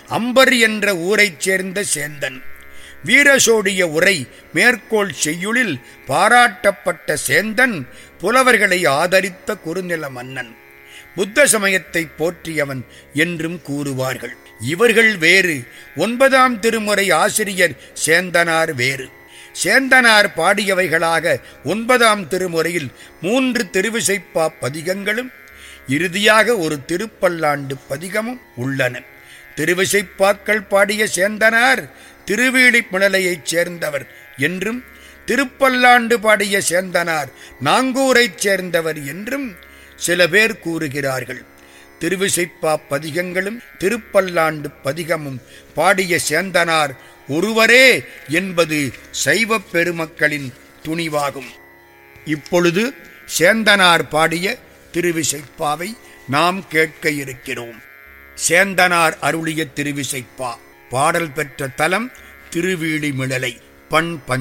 amber என்ற ஊரைச் சேர்ந்த சேந்தன் வீரசோடிய உரை மேற்கோள் செய்யுளில் பாராட்டப்பட்ட சேந்தன் புலவர்களை ஆதரித்த குறுநில மன்னன் புத்த சமயத்தை போற்றியவன் என்றும் கூறுவார்கள் இவர்கள் வேறு ஒன்பதாம் திருமுறை ஆசிரியர் சேந்தனார் வேறு சேந்தனார் பாடியவைகளாக ஒன்பதாம் திருமுறையில் மூன்று திருவிசைப்பா பதிகங்களும் இறுதியாக ஒரு திருப்பல்லாண்டு பதிகமும் உள்ளன திருவிசைப்பாக்கள் பாடிய சேந்தனார் திருவீழிப்பிணலையைச் சேர்ந்தவர் என்றும் திருப்பல்லாண்டு பாடிய சேந்தனார் நாங்கூரைச் சேர்ந்தவர் என்றும் சில பேர் கூறுகிறார்கள் திருவிசைப்பா பதிகங்களும் திருப்பல்லாண்டு பதிகமும் பாடிய சேந்தனார் ஒருவரே என்பது சைவப் பெருமக்களின் துணிவாகும் இப்பொழுது சேந்தனார் பாடிய திருவிசைப்பாவை நாம் கேட்க இருக்கிறோம் சேந்தனார் அருளிய திருவிசைப்பா பாடல் பெற்ற தலம் திருவீழிமிழலை பண் பஞ்ச